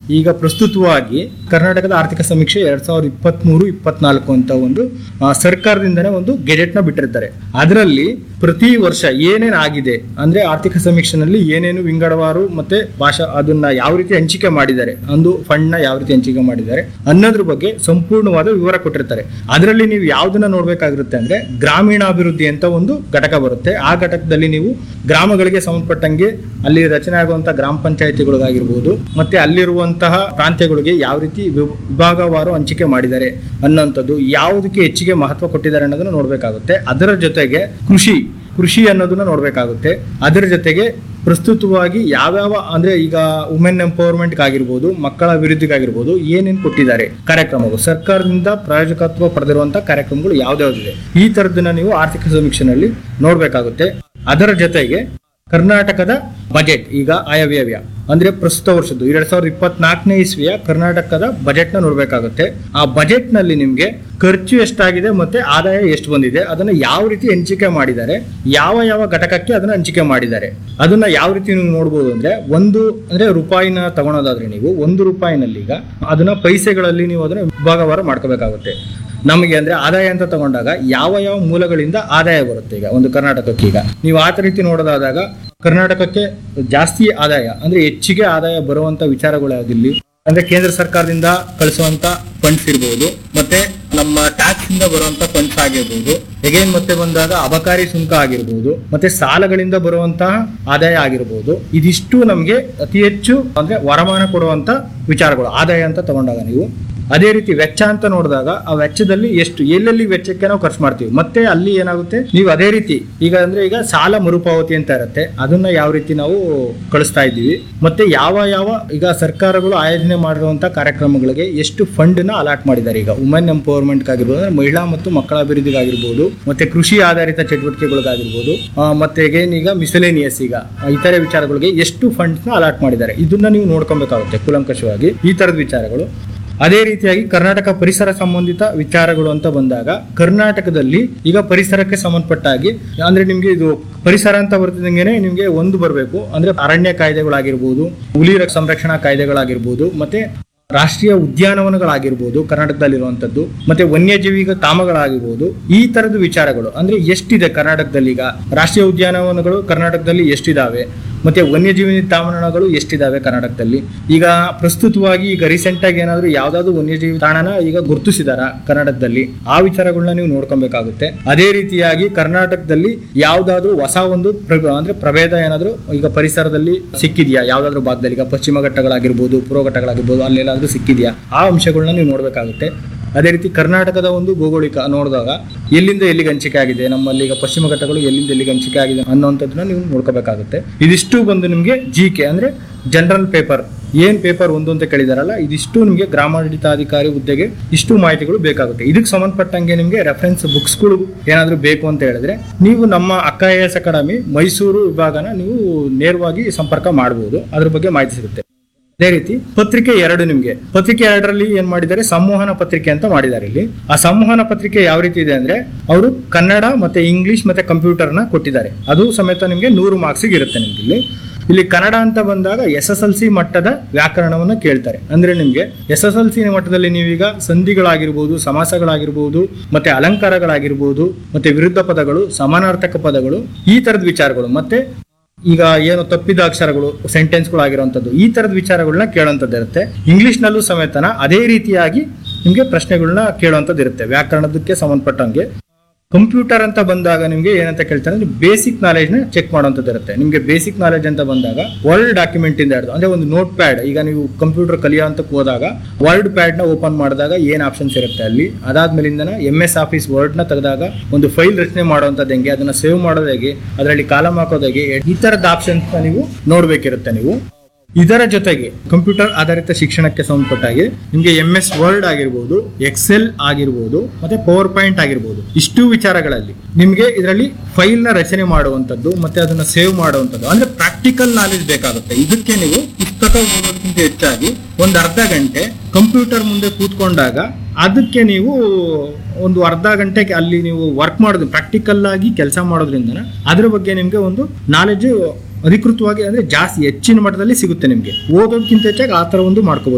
ಈಗ ಪ್ರಸ್ತುತವಾಗಿ ಕರ್ನಾಟಕದ ಆರ್ಥಿಕ ಸಮೀಕ್ಷೆ ಎರಡ್ ಸಾವಿರದ ಇಪ್ಪತ್ತ್ ಮೂರು ಇಪ್ಪತ್ನಾಲ್ಕು ಅಂತ ಒಂದು ಆ, ಸರ್ಕಾರದಿಂದನೇ ಒಂದು ಗೆಜೆಟ್ ನ ಬಿಟ್ಟಿರ್ತಾರೆ ಅದರಲ್ಲಿ ಪ್ರತಿ ವರ್ಷ ಏನೇನ್ ಆಗಿದೆ ಅಂದ್ರೆ ಆರ್ಥಿಕ ಸಮೀಕ್ಷೆನಲ್ಲಿ ಏನೇನು ವಿಂಗಡವಾರು ಮತ್ತೆ ಭಾಷಾ ಅದನ್ನ ಯಾವ ರೀತಿ ಹಂಚಿಕೆ ಮಾಡಿದ್ದಾರೆ ಒಂದು ಫಂಡ್ ನ ಯಾವ ರೀತಿ ಹಂಚಿಕೆ ಮಾಡಿದ್ದಾರೆ ಅನ್ನೋದ್ರ ಬಗ್ಗೆ ಸಂಪೂರ್ಣವಾದ ವಿವರ ಕೊಟ್ಟಿರ್ತಾರೆ ಅದರಲ್ಲಿ ನೀವು ಯಾವ್ದನ್ನ ನೋಡ್ಬೇಕಾಗಿರುತ್ತೆ ಅಂದ್ರೆ ಗ್ರಾಮೀಣಾಭಿವೃದ್ಧಿ ಅಂತ ಒಂದು ಘಟಕ ಬರುತ್ತೆ ಆ ಘಟಕದಲ್ಲಿ ನೀವು ಗ್ರಾಮಗಳಿಗೆ ಸಂಬಂಧಪಟ್ಟಂಗೆ ಅಲ್ಲಿ ರಚನೆ ಆಗುವಂತಹ ಗ್ರಾಮ ಪಂಚಾಯತಿಗಳಿಗಾಗಿರ್ಬೋದು ಮತ್ತೆ ಅಲ್ಲಿರುವಂತಹ ಪ್ರಾಂತ್ಯಗಳಿಗೆ ಯಾವ ರೀತಿ ವಿ- ವಿಭಾಗವಾರು ಹಂಚಿಕೆ ಮಾಡಿದ್ದಾರೆ ಅನ್ನೋಂಥದ್ದು ಯಾವುದಕ್ಕೆ ಹೆಚ್ಚಿಗೆ ಮಹತ್ವ ಕೊಟ್ಟಿದ್ದಾರೆ ಅನ್ನೋದನ್ನ ನೋಡ್ಬೇಕಾಗುತ್ತೆ ಅದರ ಜೊತೆಗೆ ಕೃಷಿ ಕೃಷಿ ಅನ್ನೋದನ್ನ ನೋಡ್ಬೇಕಾಗುತ್ತೆ ಅದರ ಜೊತೆಗೆ ಪ್ರಸ್ತುತವಾಗಿ ಯಾವ್ಯಾವ ಅಂದ್ರೆ ಈಗ ವುಮೆನ್ ಎಂಪವರ್ಮೆಂಟ್ ಆಗಿರ್ಬೋದು ಮಕ್ಕಳ ಅಭಿವೃದ್ಧಿಗಾಗಿರ್ಬೋದು ಏನೇನು ಕೊಟ್ಟಿದ್ದಾರೆ ಕಾರ್ಯಕ್ರಮಗಳು ಸರ್ಕಾರದಿಂದ ಪ್ರಾಯೋಜಕತ್ವ ಪಡೆದಿರುವಂತಹ ಕಾರ್ಯಕ್ರಮಗಳು ಯಾವ್ದಾವ್ದಿದೆ ಈ ತರದನ್ನ ನೀವು ಆರ್ಥಿಕ ಸಮೀಕ್ಷೆನಲ್ಲಿ ನೋಡ್ಬೇಕಾಗುತ್ತೆ ಅದರ ಜೊತೆಗೆ ಕರ್ನಾಟಕದ ಬಜೆಟ್ ಈಗ ಆಯವ್ಯಯ ಅಂದ್ರೆ ಪ್ರಸ್ತುತ ವರ್ಷದ್ದು ಎರಡ್ ಸಾವಿರದ ಇಪ್ಪತ್ನಾಲ್ಕನೇ ಇಸ್ವಿಯ ಕರ್ನಾಟಕದ ಬಜೆಟ್ ನ ನೋಡ್ಬೇಕಾಗುತ್ತೆ ಆ ಬಜೆಟ್ ನಲ್ಲಿ ನಿಮ್ಗೆ ಖರ್ಚು ಎಷ್ಟಾಗಿದೆ ಮತ್ತೆ ಆದಾಯ ಎಷ್ಟು ಬಂದಿದೆ ಅದನ್ನ ಯಾವ ರೀತಿ ಹಂಚಿಕೆ ಮಾಡಿದ್ದಾರೆ ಯಾವ ಯಾವ ಘಟಕಕ್ಕೆ ಅದನ್ನ ಹಂಚಿಕೆ ಮಾಡಿದ್ದಾರೆ ಅದನ್ನ ಯಾವ ರೀತಿ ನೀವು ನೋಡ್ಬೋದು ಅಂದ್ರೆ ಒಂದು ಅಂದ್ರೆ ರೂಪಾಯಿನ ತಗೊಳೋದಾದ್ರೆ ನೀವು ಒಂದು ರೂಪಾಯಿನಲ್ಲಿ ಈಗ ಅದನ್ನ ಪೈಸೆಗಳಲ್ಲಿ ನೀವು ಅದನ್ನ ವಿಭಾಗವಾರ ಮಾಡ್ಕೋಬೇಕಾಗುತ್ತೆ ನಮಗೆ ಅಂದ್ರೆ ಆದಾಯ ಅಂತ ತಗೊಂಡಾಗ ಯಾವ ಯಾವ ಮೂಲಗಳಿಂದ ಆದಾಯ ಬರುತ್ತೆ ಈಗ ಒಂದು ಕರ್ನಾಟಕಕ್ಕೆ ಈಗ ನೀವು ಆ ರೀತಿ ನೋಡೋದಾದಾಗ ಕರ್ನಾಟಕಕ್ಕೆ ಜಾಸ್ತಿ ಆದಾಯ ಅಂದ್ರೆ ಹೆಚ್ಚಿಗೆ ಆದಾಯ ಬರುವಂತ ವಿಚಾರಗಳು ಯಾವ್ದಿಲ್ಲಿ ಅಂದ್ರೆ ಕೇಂದ್ರ ಸರ್ಕಾರದಿಂದ ಕಳಿಸುವಂತ ಫಂಡ್ಸ್ ಇರ್ಬೋದು ಮತ್ತೆ ನಮ್ಮ ಟ್ಯಾಕ್ಸ್ ಇಂದ ಬರುವಂತ ಫಂಡ್ಸ್ ಆಗಿರ್ಬೋದು ಎಗೇನ್ ಮತ್ತೆ ಬಂದಾಗ ಅಬಕಾರಿ ಸುಂಕ ಆಗಿರ್ಬೋದು ಮತ್ತೆ ಸಾಲಗಳಿಂದ ಬರುವಂತಹ ಆದಾಯ ಆಗಿರ್ಬೋದು ಇದಿಷ್ಟು ನಮ್ಗೆ ಅತಿ ಹೆಚ್ಚು ಅಂದ್ರೆ ವರಮಾನ ಕೊಡುವಂತ ವಿಚಾರಗಳು ಆದಾಯ ಅಂತ ತಗೊಂಡಾಗ ನೀವು ಅದೇ ರೀತಿ ವೆಚ್ಚ ಅಂತ ನೋಡಿದಾಗ ಆ ವೆಚ್ಚದಲ್ಲಿ ಎಷ್ಟು ಎಲ್ಲೆಲ್ಲಿ ವೆಚ್ಚಕ್ಕೆ ನಾವು ಖರ್ಚು ಮಾಡ್ತೀವಿ ಮತ್ತೆ ಅಲ್ಲಿ ಏನಾಗುತ್ತೆ ನೀವು ಅದೇ ರೀತಿ ಈಗ ಅಂದ್ರೆ ಈಗ ಸಾಲ ಮರುಪಾವತಿ ಅಂತ ಇರುತ್ತೆ ಅದನ್ನ ಯಾವ ರೀತಿ ನಾವು ಕಳಿಸ್ತಾ ಇದ್ದೀವಿ ಮತ್ತೆ ಯಾವ ಯಾವ ಈಗ ಸರ್ಕಾರಗಳು ಆಯೋಜನೆ ಮಾಡಿರುವಂತ ಕಾರ್ಯಕ್ರಮಗಳಿಗೆ ಎಷ್ಟು ಫಂಡ್ ನ ಅಲಾಟ್ ಮಾಡಿದ್ದಾರೆ ಈಗ ವುಮೆನ್ ಎಂಪವರ್ಮೆಂಟ್ ಆಗಿರ್ಬೋದು ಅಂದ್ರೆ ಮಹಿಳಾ ಮತ್ತು ಮಕ್ಕಳ ಅಭಿವೃದ್ಧಿಗಾಗಿರ್ಬೋದು ಮತ್ತೆ ಕೃಷಿ ಆಧಾರಿತ ಚಟುವಟಿಕೆಗಳಿಗಾಗಿರ್ಬೋದು ಆ, ಮತ್ತೆ again ಈಗ ಮಿಸಲೇನಿಯಸ್ ಈಗ ಆ, ಇತರೆ ವಿಚಾರಗಳಿಗೆ ಎಷ್ಟು ಫಂಡ್ಸ್ ನ ಅಲಾಟ್ ಮಾಡಿದ್ದಾರೆ ಇದನ್ನ ನೀವು ನೋಡ್ಕೊಬೇಕಾಗುತ್ತೆ ಕೂಲಂಕಷವಾಗಿ ಈ ತರದ ವಿಚಾರಗಳು ಅದೇ ರೀತಿಯಾಗಿ ಕರ್ನಾಟಕ ಪರಿಸರ ಸಂಬಂಧಿತ ವಿಚಾರಗಳು ಅಂತ ಬಂದಾಗ ಕರ್ನಾಟಕದಲ್ಲಿ ಈಗ ಪರಿಸರಕ್ಕೆ ಸಂಬಂಧಪಟ್ಟ ಹಾಗೆ ಅಂದ್ರೆ ನಿಮ್ಗೆ ಇದು ಪರಿಸರ ಅಂತ ಬರ್ತಿದಂಗೆನೆ ನಿಮ್ಗೆ ಒಂದು ಬರಬೇಕು ಅಂದ್ರೆ ಅರಣ್ಯ ಕಾಯ್ದೆಗಳಾಗಿರ್ಬೋದು ಹುಲಿ ರ- ಸಂರಕ್ಷಣಾ ಕಾಯ್ದೆಗಳಾಗಿರ್ಬೋದು ಮತ್ತೆ ರಾಷ್ಟ್ರೀಯ ಉದ್ಯಾನವನಗಳಾಗಿರ್ಬೋದು ಕರ್ನಾಟಕದಲ್ಲಿರುವಂತದ್ದು ಮತ್ತೆ ವನ್ಯಜೀವಿ ಧಾಮಗಳಾಗಿರ್ಬೋದು ಈ ತರದ ವಿಚಾರಗಳು ಅಂದ್ರೆ ಎಷ್ಟಿದೆ ಕರ್ನಾಟಕದಲ್ಲಿ ಈಗ ರಾಷ್ಟ್ರೀಯ ಉದ್ಯಾನವನಗಳು ಕರ್ನಾಟಕದಲ್ಲಿ ಎಷ್ಟಿದಾವೆ ಮತ್ತೆ ವನ್ಯಜೀವಿ ಧಾಮಗಳು ಎಷ್ಟಿದಾವೆ ಕರ್ನಾಟಕದಲ್ಲಿ ಈಗ ಪ್ರಸ್ತುತವಾಗಿ ಈಗ ರೀಸೆಂಟ್ ಆಗಿ ಏನಾದ್ರು ಯಾವ್ದಾದ್ರು ವನ್ಯಜೀವಿ ತಾಣನ ಈಗ ಗುರುತಿಸಿದಾರ ಕರ್ನಾಟಕದಲ್ಲಿ ಆ ವಿಚಾರಗಳನ್ನ ನೀವು ನೋಡ್ಕೊಬೇಕಾಗುತ್ತೆ ಅದೇ ರೀತಿಯಾಗಿ ಕರ್ನಾಟಕದಲ್ಲಿ ಯಾವ್ದಾದ್ರು ಹೊಸ ಒಂದು ಪ್ರ- ಅಂದ್ರೆ ಪ್ರಭೇದ ಏನಾದ್ರು ಈಗ ಪರಿಸರದಲ್ಲಿ ಸಿಕ್ಕಿದ್ಯಾ ಯಾವ್ದಾದ್ರು ಭಾಗದಲ್ಲಿ ಈಗ ಪಶ್ಚಿಮ ಘಟ್ಟಗಳಾಗಿರ್ಬೋದು ಪೂರ್ವ ಘಟ್ಟಗಳಾಗಿರ್ಬೋದು ಅಲ್ಲೆಲ್ಲಾದ್ರೂ ಸಿಕ್ಕಿದ್ಯಾ ಆ ಅಂಶಗಳನ್ನ ನೀವು ನೋಡ್ಬೇಕಾಗುತ್ತೆ ಅದೇ ರೀತಿ ಕರ್ನಾಟಕದ ಒಂದು ಭೌಗೋಳಿಕ ನೋಡಿದಾಗ ಎಲ್ಲಿಂದ ಎಲ್ಲಿಗೆ ಹಂಚಿಕೆ ಆಗಿದೆ ನಮ್ಮಲ್ಲಿ ಈಗ ಪಶ್ಚಿಮ ಘಟ್ಟಗಳು ಎಲ್ಲಿಂದ ಎಲ್ಲಿಗೆ ಹಂಚಿಕೆ ಆಗಿದೆ ಅನ್ನೋಂಥದ್ದನ್ನ ನೀವು ನೋಡ್ಕೋಬೇಕಾಗುತ್ತೆ ಇದಿಷ್ಟು ಬಂದು ನಿಮಗೆ ಜಿ ಕೆ ಅಂದ್ರೆ ಜನರಲ್ ಪೇಪರ್ ಏನ್ ಪೇಪರ್ ಒಂದು ಅಂತ ಕೇಳಿದಾರಲ್ಲ ಇದಿಷ್ಟು ನಿಮಗೆ ಗ್ರಾಮಾಡಳಿತಾಧಿಕಾರಿ ಹುದ್ದೆಗೆ ಇಷ್ಟು ಮಾಹಿತಿಗಳು ಬೇಕಾಗುತ್ತೆ ಇದಕ್ಕೆ ಸಂಬಂಧಪಟ್ಟಂಗೆ ನಿಮಗೆ ರೆಫರೆನ್ಸ್ ಬುಕ್ಸ್ಗಳು ಏನಾದರೂ ಬೇಕು ಅಂತ ಹೇಳಿದ್ರೆ ನೀವು ನಮ್ಮ Akka I S academy Mysuru ವಿಭಾಗನ ನೀವು ನೇರವಾಗಿ ಸಂಪರ್ಕ ಮಾಡಬಹುದು ಅದ್ರ ಬಗ್ಗೆ ಮಾಹಿತಿ ಸಿಗುತ್ತೆ ಅದೇ ರೀತಿ ಪತ್ರಿಕೆ ಎರಡು ನಿಮ್ಗೆ ಪತ್ರಿಕೆ ಎರಡರಲ್ಲಿ ಏನ್ ಮಾಡಿದ್ದಾರೆ ಸಂವಹನ ಪತ್ರಿಕೆ ಅಂತ ಮಾಡಿದ್ದಾರೆ ಇಲ್ಲಿ ಆ ಸಂವಹನ ಪತ್ರಿಕೆ ಯಾವ ರೀತಿ ಇದೆ ಅಂದ್ರೆ ಅವರು ಕನ್ನಡ ಮತ್ತೆ ಇಂಗ್ಲಿಷ್ ಮತ್ತೆ ಕಂಪ್ಯೂಟರ್ ನ ಕೊಟ್ಟಿದ್ದಾರೆ ಅದು ಸಮೇತ ನಿಮ್ಗೆ ನೂರು ಮಾರ್ಕ್ಸ್ ಇರುತ್ತೆ ನಿಮ್ಗೆ ಇಲ್ಲಿ ಇಲ್ಲಿ ಕನ್ನಡ ಅಂತ ಬಂದಾಗ ಎಸ್ ಎಸ್ ಎಲ್ ಸಿ ಮಟ್ಟದ ವ್ಯಾಕರಣವನ್ನ ಕೇಳ್ತಾರೆ ಅಂದ್ರೆ ನಿಮ್ಗೆ ಎಸ್ ಎಸ್ ಎಲ್ ಸಿ ಮಟ್ಟದಲ್ಲಿ ನೀವೀಗ ಸಂಧಿಗಳಾಗಿರ್ಬೋದು ಸಮಾಸಗಳಾಗಿರ್ಬೋದು ಮತ್ತೆ ಅಲಂಕಾರಗಳಾಗಿರ್ಬೋದು ಮತ್ತೆ ವಿರುದ್ಧ ಪದಗಳು ಸಮಾನಾರ್ಥಕ ಪದಗಳು ಈ ತರದ ವಿಚಾರಗಳು ಮತ್ತೆ ಈಗ ಏನು ತಪ್ಪಿದ ಅಕ್ಷರಗಳು ಸೆಂಟೆನ್ಸ್ಗಳು ಆಗಿರುವಂತದ್ದು ಈ ತರದ ವಿಚಾರಗಳನ್ನ ಕೇಳುವಂತದ್ದು ಇರುತ್ತೆ ಇಂಗ್ಲಿಷ್ ನಲ್ಲೂ ಸಮೇತನ ಅದೇ ರೀತಿಯಾಗಿ ನಿಮ್ಗೆ ಪ್ರಶ್ನೆಗಳನ್ನ ಕೇಳುವಂತದ್ದು ಇರುತ್ತೆ ವ್ಯಾಕರಣದಕ್ಕೆ ಸಂಬಂಧಪಟ್ಟಂಗೆ ಕಂಪ್ಯೂಟರ್ ಅಂತ ಬಂದಾಗ ನಿಮ್ಗೆ ಏನಂತ ಕೇಳ್ತಾರೆ ಅಂದ್ರೆ ಬೇಸಿಕ್ ನಾಲೆಜ್ ನ ಚೆಕ್ ಮಾಡುವಂತದ್ದು ಇರುತ್ತೆ ನಿಮ್ಗೆ ಬೇಸಿಕ್ ನಾಲೆಜ್ ಅಂತ ಬಂದಾಗ ವರ್ಲ್ಡ್ ಡಾಕ್ಯುಮೆಂಟ್ ಇಂದ ಹಿಡಿದು ಅಂದ್ರೆ ಒಂದು ನೋಟ್ ಪ್ಯಾಡ್ ಈಗ ನೀವು ಕಂಪ್ಯೂಟರ್ ಕಲಿಯೋಂತಕ್ಕೆ ಹೋದಾಗ ವರ್ಲ್ಡ್ ಪ್ಯಾಡ್ ನ ಓಪನ್ ಮಾಡಿದಾಗ ಏನ್ ಆಪ್ಷನ್ಸ್ ಇರುತ್ತೆ ಅಲ್ಲಿ ಅದಾದ್ಮೇಲಿಂದನ ಎಂ ಎಸ್ ಆಫೀಸ್ ವರ್ಡ್ ನ ತೆಗೆದಾಗ ಒಂದು ಫೈಲ್ ರಚನೆ ಮಾಡುವಂತದ್ದು ಹೆಂಗೆ ಅದನ್ನ ಸೇವ್ ಮಾಡೋದು ಹೇಗೆ ಅದರಲ್ಲಿ ಕಾಲಮ್ ಹಾಕೋದು ಹೇಗೆ ಈ ತರದ ಆಪ್ಷನ್ಸ್ ನೀವು ನೋಡ್ಬೇಕಿರುತ್ತೆ ನೀವು ಇದರ ಜೊತೆಗೆ ಕಂಪ್ಯೂಟರ್ ಆಧಾರಿತ ಶಿಕ್ಷಣಕ್ಕೆ ಸಂಬಂಧಪಟ್ಟ ಹಾಗೆ ನಿಮಗೆ ಎಂ ಎಸ್ ವರ್ಡ್ ಆಗಿರ್ಬೋದು ಎಕ್ಸೆಲ್ ಆಗಿರ್ಬೋದು ಮತ್ತೆ ಪವರ್ ಪಾಯಿಂಟ್ ಆಗಿರ್ಬೋದು ಇಷ್ಟು ವಿಚಾರಗಳಲ್ಲಿ ನಿಮಗೆ ಇದರಲ್ಲಿ ಫೈಲ್ ನ ರಚನೆ ಮಾಡುವಂತದ್ದು ಮತ್ತೆ ಅದನ್ನ ಸೇವ್ ಮಾಡುವಂತದ್ದು ಅಂದ್ರೆ ಪ್ರಾಕ್ಟಿಕಲ್ ನಾಲೆಜ್ ಬೇಕಾಗುತ್ತೆ ಇದಕ್ಕೆ ನೀವು ಪುಸ್ತಕ ಓದೋದಕ್ಕಿಂತ ಹೆಚ್ಚಾಗಿ ಒಂದು ಅರ್ಧ ಗಂಟೆ ಕಂಪ್ಯೂಟರ್ ಮುಂದೆ ಕೂತ್ಕೊಂಡಾಗ ಅದಕ್ಕೆ ನೀವು ಒಂದು ಅರ್ಧ ಗಂಟೆಗೆ ಅಲ್ಲಿ ನೀವು ವರ್ಕ್ ಮಾಡೋದು ಪ್ರಾಕ್ಟಿಕಲ್ ಆಗಿ ಕೆಲಸ ಮಾಡೋದ್ರಿಂದ ಅದ್ರ ಬಗ್ಗೆ ನಿಮ್ಗೆ ಒಂದು ನಾಲೆಜ್ ಅಧಿಕೃತವಾಗಿ ಅಂದ್ರೆ ಜಾಸ್ತಿ ಹೆಚ್ಚಿನ ಮಟ್ಟದಲ್ಲಿ ಸಿಗುತ್ತೆ ನಿಮ್ಗೆ ಓದೋದಕ್ಕಿಂತ ಹೆಚ್ಚಾಗಿ ಆ ತರ ಒಂದು ಮಾಡ್ಕೋಬಹುದು